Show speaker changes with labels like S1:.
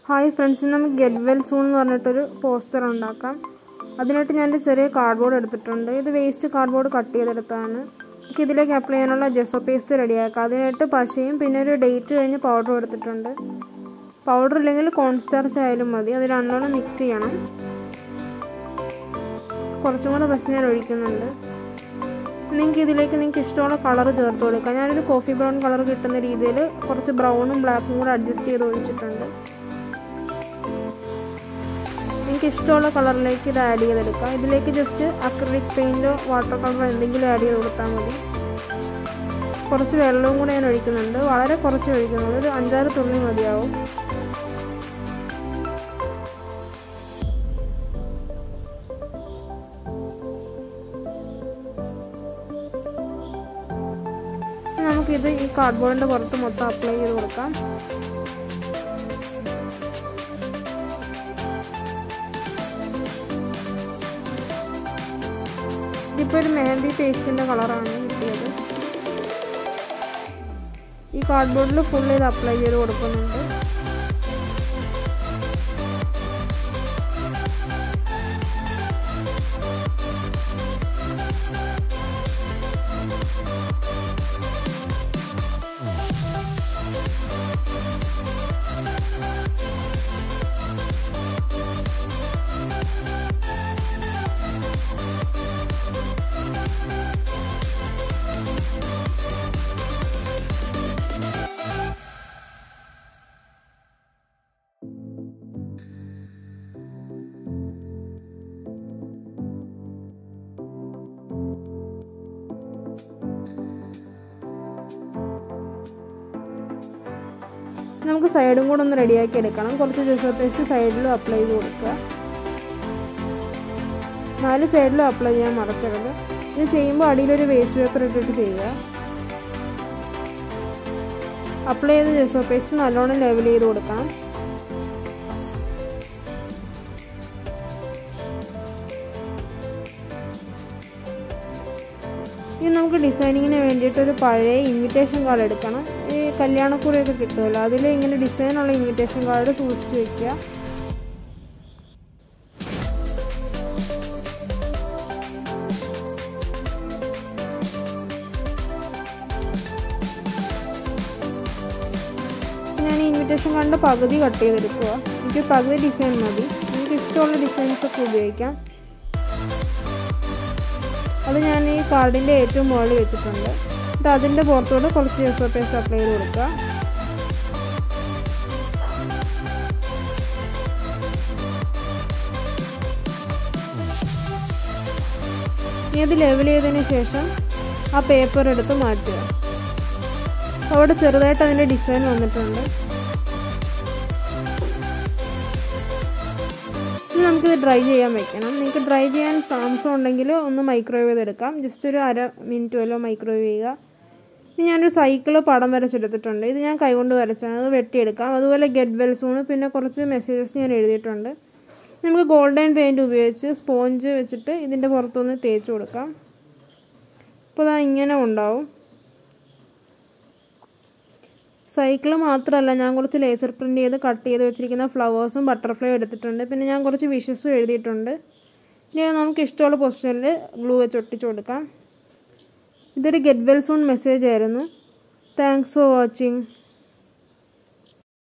S1: hi friends നമുക്ക് get well soon എന്ന് പറഞ്ഞിട്ടൊരു പോസ്റ്റർ ഉണ്ടാക്കാം അതിനായിട്ട് ഞാനൊരു ചെറിയ കാർഡ്ബോർഡ് എടുത്തിട്ടുണ്ട് ഇത് വേസ്റ്റ് കാർഡ്ബോർഡ് കട്ട് ചെയ്തെടുത്താണ് നമുക്ക് ഇതിലേക്ക് അപ്ലൈ ചെയ്യാനുള്ള ജെസോ പേസ്റ്റ് റെഡിയാക്കാം അതിനായിട്ട് പശയും പിന്നെ ഒരു ഡേറ്റ് കഴിഞ്ഞ് പൗഡറും എടുത്തിട്ടുണ്ട് പൗഡർ ഇല്ലെങ്കിൽ കോൺസ്റ്റാർച്ച് ആയാലും മതി അത് രണ്ടോളം മിക്സ് ചെയ്യണം കുറച്ചും കൂടെ പശ ഞാൻ ഒഴിക്കുന്നുണ്ട് നിങ്ങൾക്ക് ഇതിലേക്ക് നിങ്ങൾക്ക് ഇഷ്ടമുള്ള കളർ ചേർത്ത് കൊടുക്കാം ഞാനൊരു കോഫി ബ്രൗൺ കളർ കിട്ടുന്ന രീതിയിൽ കുറച്ച് ബ്രൗണും ബ്ലാക്കും കൂടെ അഡ്ജസ്റ്റ് ചെയ്ത് ഒഴിച്ചിട്ടുണ്ട് നിങ്ങൾക്ക് ഇഷ്ടമുള്ള കളറിലേക്ക് ഇത് ആഡ് ചെയ്തെടുക്കാം ഇതിലേക്ക് ജസ്റ്റ് അക്രിലിക് പെയിൻറ്റോ വാട്ടർ കളറോ എന്തെങ്കിലും ആഡ് ചെയ്ത് കൊടുത്താൽ മതി കുറച്ച് വെള്ളവും കൂടെ ഞാൻ ഒഴിക്കുന്നുണ്ട് വളരെ കുറച്ച് ഒഴിക്കുന്നുള്ളൂ ഒരു അഞ്ചാറ് തുള്ളി മതിയാവും നമുക്കിത് ഈ കാർഡ്ബോർഡിൻ്റെ പുറത്ത് മൊത്തം അപ്ലൈ ചെയ്ത് കൊടുക്കാം ഇതിപ്പോൾ ഒരു മെഹന്തി പേസ്റ്റിൻ്റെ കളറാണ് കിട്ടിയത് ഈ കാർഡ്ബോർഡിൽ ഫുൾ ഇത് അപ്ലൈ ചെയ്ത് കൊടുക്കുന്നുണ്ട് നമുക്ക് സൈഡും കൂടെ ഒന്ന് റെഡിയാക്കി എടുക്കണം കുറച്ച് ജെസർ പേസ്റ്റ് സൈഡിലും അപ്ലൈ ചെയ്ത് കൊടുക്കുക നാല് സൈഡിലും അപ്ലൈ ചെയ്യാൻ മറക്കരുത് ഇത് ചെയ്യുമ്പോൾ അടിയിലൊരു വേസ്റ്റ് പേപ്പർ ഇട്ടിട്ട് ചെയ്യുക അപ്ലൈ ചെയ്ത ജെസോ പേസ്റ്റ് നല്ലോണം ലെവൽ ചെയ്ത് കൊടുക്കണം ഇനി നമുക്ക് ഡിസൈനിങ്ങിന് വേണ്ടിയിട്ട് ഒരു പഴയ ഇൻവിറ്റേഷൻ കാർഡ് എടുക്കണം ഈ കല്യാണക്കുറിയൊക്കെ കിട്ടുമല്ലോ അതിൽ ഇങ്ങനെ ഡിസൈനുള്ള ഇൻവിറ്റേഷൻ കാർഡ് സൂക്ഷിച്ച് വെക്കുക ഞാൻ ഈ ഇൻവിറ്റേഷൻ കാർഡിൻ്റെ പകുതി കട്ട് ചെയ്തെടുക്കുക എനിക്ക് പകുതി ഡിസൈൻ മതി എനിക്ക് ഇഷ്ടമുള്ള ഡിസൈൻസ് ഒക്കെ ഉപയോഗിക്കാം അത് ഞാൻ ഈ കാർഡിൻ്റെ ഏറ്റവും മുകളിൽ വെച്ചിട്ടുണ്ട് എന്നിട്ട് അതിൻ്റെ പുറത്തോട്ട് കുറച്ച് ജെസോ പേസ്റ്റ് അപ്ലൈ ചെയ്ത് കൊടുക്കുക ഇനി അത് ലെവൽ ചെയ്തതിന് ശേഷം ആ പേപ്പർ എടുത്ത് മാറ്റുക അവിടെ ചെറുതായിട്ട് അതിൻ്റെ ഡിസൈൻ വന്നിട്ടുണ്ട് ഇനി നമുക്കിത് ഡ്രൈ ചെയ്യാൻ വെക്കണം നിങ്ങൾക്ക് ഡ്രൈ ചെയ്യാൻ താമസം ഉണ്ടെങ്കിൽ ഒന്ന് മൈക്രോവേവ് ചെയ്തെടുക്കാം ജസ്റ്റ് ഒരു അര മിനിറ്റ് വല്ലോ മൈക്രോവേവ് ചെയ്യുക ഇനി ഞാനൊരു സൈക്കിള് പടം വരച്ചെടുത്തിട്ടുണ്ട് ഇത് ഞാൻ കൈകൊണ്ട് വരച്ചാണ് അത് വെട്ടിയെടുക്കാം അതുപോലെ ഗെറ്റ് വെൽ സൂണ് പിന്നെ കുറച്ച് മെസ്സേജസ് ഞാൻ എഴുതിയിട്ടുണ്ട് നമുക്ക് ഗോൾഡൻ പെയിൻറ് ഉപയോഗിച്ച് സ്പോഞ്ച് വെച്ചിട്ട് ഇതിൻ്റെ പുറത്തൊന്ന് തേച്ച് കൊടുക്കാം അപ്പോൾ അതാ ഇങ്ങനെ ഉണ്ടാവും സൈക്കിൾ മാത്രമല്ല ഞാൻ കുറച്ച് ലേസർ പ്രിൻ്റ് ചെയ്ത് കട്ട് ചെയ്ത് വെച്ചിരിക്കുന്ന ഫ്ലവേഴ്സും ബട്ടർഫ്ലൈ എടുത്തിട്ടുണ്ട് പിന്നെ ഞാൻ കുറച്ച് വിഷസും എഴുതിയിട്ടുണ്ട് ഇനി നമുക്ക് ഇഷ്ടമുള്ള പൊസിഷനിൽ ഗ്ലൂ വെച്ച് ഒട്ടിച്ച് കൊടുക്കാം ഇതൊരു ഗെറ്റ് വെൽ സൂൺ മെസ്സേജ് ആയിരുന്നു താങ്ക്സ് ഫോർ വാച്ചിങ്